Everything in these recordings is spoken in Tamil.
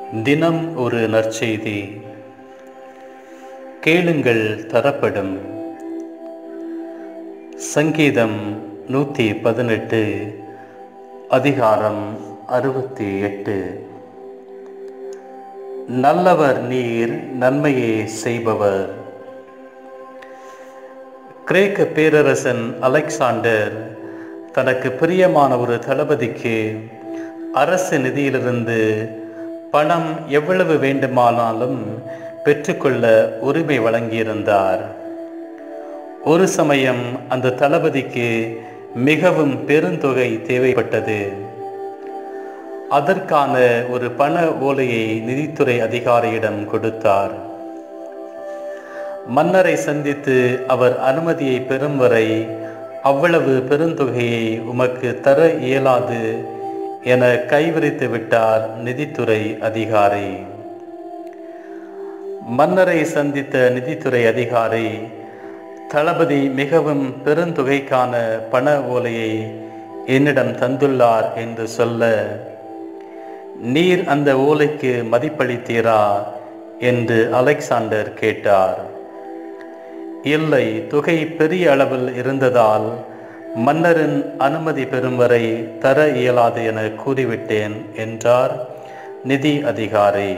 தினம் ஒரு நற்செய்தி கேளுங்கள் தரப்படும் சங்கீதம் நூற்றி பதினெட்டு அதிகாரம் அறுபத்தி எட்டு நல்லவர் நீர் நன்மையை செய்பவர் கிரேக்க பேரரசன் அலெக்சாண்டர் தனக்கு பிரியமான ஒரு தளபதிக்கு அரசு நிதியிலிருந்து பணம் எவ்வளவு வேண்டுமானாலும் பெற்றுக்கொள்ள உரிமை வழங்கியிருந்தார் ஒரு சமயம் அந்த தளபதிக்கு மிகவும் பெருந்தொகை தேவைப்பட்டது அதற்கான ஒரு பண ஓலையை நிதித்துறை அதிகாரியிடம் கொடுத்தார் மன்னரை சந்தித்து அவர் அனுமதியை பெறும் வரை அவ்வளவு பெருந்தொகையை உமக்கு தர இயலாது என கைவிரித்து விட்டார் நிதித்துறை அதிகாரி மன்னரை சந்தித்த நிதித்துறை அதிகாரி தளபதி மிகவும் பெருந்தொகைக்கான பண ஓலையை என்னிடம் தந்துள்ளார் என்று சொல்ல நீர் அந்த ஓலைக்கு மதிப்பளித்தீரா என்று அலெக்சாண்டர் கேட்டார் இல்லை தொகை பெரிய அளவில் இருந்ததால் மன்னரின் அனுமதி பெறும் வரை தர இயலாது என கூறிவிட்டேன் என்றார் நிதி அதிகாரி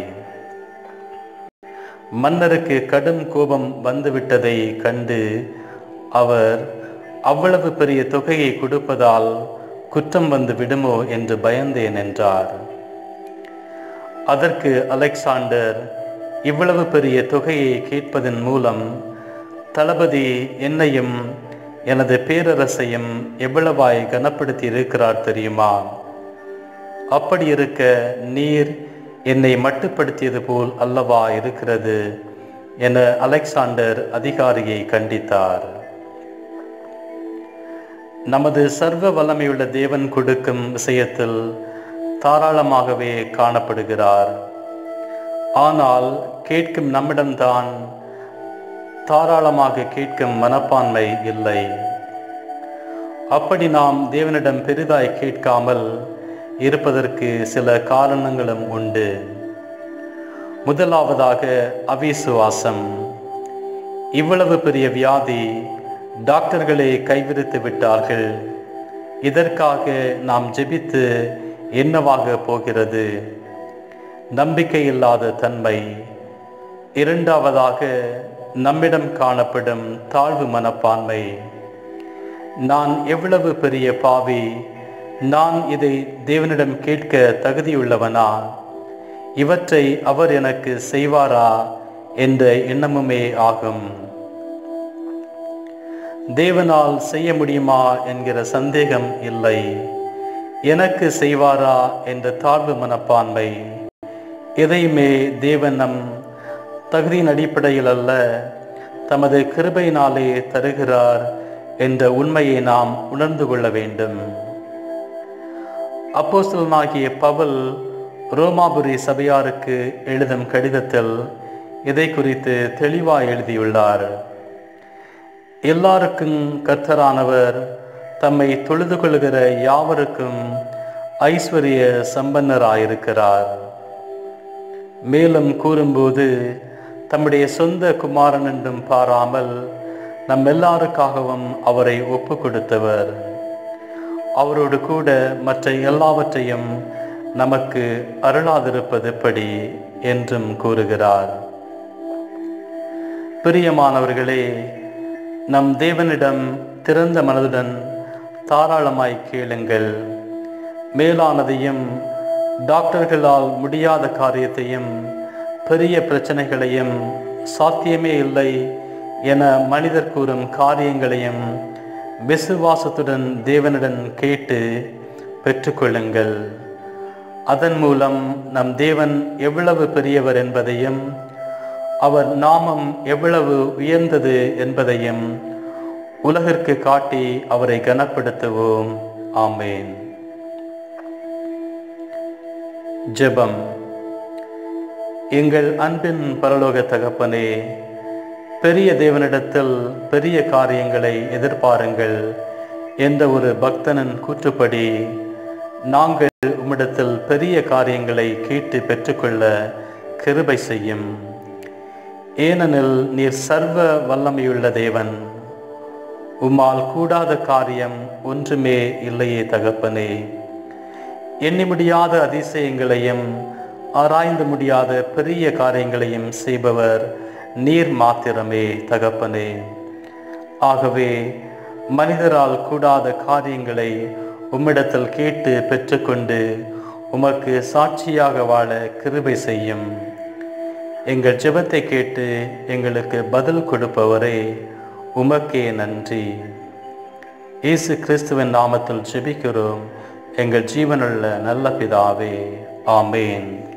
மன்னருக்கு கடும் கோபம் வந்துவிட்டதை கண்டு அவர் அவ்வளவு பெரிய தொகையை கொடுப்பதால் குற்றம் வந்து விடுமோ என்று பயந்தேன் என்றார் அதற்கு அலெக்சாண்டர் இவ்வளவு பெரிய தொகையை கேட்பதன் மூலம் தளபதி என்னையும் எனது பேரரசையும் எவ்வளவாய் கனப்படுத்தி இருக்கிறார் தெரியுமா அப்படி இருக்க நீர் என்னை மட்டுப்படுத்தியது போல் அல்லவா இருக்கிறது என அலெக்சாண்டர் அதிகாரியை கண்டித்தார் நமது சர்வ வல்லமையுள்ள தேவன் கொடுக்கும் விஷயத்தில் தாராளமாகவே காணப்படுகிறார் ஆனால் கேட்கும் நம்மிடம்தான் தாராளமாக கேட்கும் மனப்பான்மை இல்லை அப்படி நாம் தேவனிடம் பெரிதாய் கேட்காமல் இருப்பதற்கு சில காரணங்களும் உண்டு முதலாவதாக அவிசுவாசம் இவ்வளவு பெரிய வியாதி டாக்டர்களே கைவிரித்து விட்டார்கள் இதற்காக நாம் ஜெபித்து என்னவாக போகிறது நம்பிக்கை இல்லாத தன்மை இரண்டாவதாக நம்மிடம் காணப்படும் தாழ்வு மனப்பான்மை நான் எவ்வளவு பெரிய பாவி நான் இதை தேவனிடம் கேட்க தகுதியுள்ளவனா இவற்றை அவர் எனக்கு செய்வாரா என்ற எண்ணமுமே ஆகும் தேவனால் செய்ய முடியுமா என்கிற சந்தேகம் இல்லை எனக்கு செய்வாரா என்ற தாழ்வு மனப்பான்மை எதையுமே தேவன் நம் தகுதியின் அடிப்படையில் அல்ல தமது கிருபையினாலே தருகிறார் என்ற உண்மையை நாம் உணர்ந்து கொள்ள வேண்டும் அப்போஸ்தலனாகிய பவுல் ரோமாபுரி சபையாருக்கு எழுதும் கடிதத்தில் இதை குறித்து தெளிவாய் எழுதியுள்ளார் எல்லாருக்கும் கர்த்தரானவர் தம்மை தொழுது கொள்கிற யாவருக்கும் ஐஸ்வர்ய சம்பன்னராயிருக்கிறார் மேலும் கூறும்போது தம்முடைய சொந்த குமாரன் என்றும் பாராமல் நம் எல்லாருக்காகவும் அவரை ஒப்பு கொடுத்தவர் அவரோடு கூட மற்ற எல்லாவற்றையும் நமக்கு அருளாதிருப்பது எப்படி என்றும் கூறுகிறார் பிரியமானவர்களே நம் தேவனிடம் திறந்த மனதுடன் தாராளமாய் கேளுங்கள் மேலானதையும் டாக்டர்களால் முடியாத காரியத்தையும் பெரிய பிரச்சனைகளையும் சாத்தியமே இல்லை என மனிதர் கூறும் காரியங்களையும் விசுவாசத்துடன் தேவனிடம் கேட்டு பெற்றுக்கொள்ளுங்கள் அதன் மூலம் நம் தேவன் எவ்வளவு பெரியவர் என்பதையும் அவர் நாமம் எவ்வளவு உயர்ந்தது என்பதையும் உலகிற்கு காட்டி அவரை கனப்படுத்துவோம் ஆமேன் ஜெபம் எங்கள் அன்பின் பரலோக தகப்பனே பெரிய தேவனிடத்தில் பெரிய காரியங்களை எதிர்பாருங்கள் என்ற ஒரு பக்தனின் கூற்றுப்படி நாங்கள் உம்மிடத்தில் பெரிய காரியங்களை கேட்டு பெற்றுக்கொள்ள கிருபை செய்யும் ஏனெனில் நீர் சர்வ வல்லமையுள்ள தேவன் உம்மால் கூடாத காரியம் ஒன்றுமே இல்லையே தகப்பனே எண்ணி முடியாத அதிசயங்களையும் ஆராய்ந்து முடியாத பெரிய காரியங்களையும் செய்பவர் நீர் மாத்திரமே தகப்பனே ஆகவே மனிதரால் கூடாத காரியங்களை உம்மிடத்தில் கேட்டு பெற்றுக்கொண்டு உமக்கு சாட்சியாக வாழ கிருபை செய்யும் எங்கள் ஜெபத்தை கேட்டு எங்களுக்கு பதில் கொடுப்பவரே உமக்கே நன்றி இயேசு கிறிஸ்துவின் நாமத்தில் ஜெபிக்கிறோம் எங்கள் ஜீவனுள்ள நல்ல பிதாவே ஆமேன்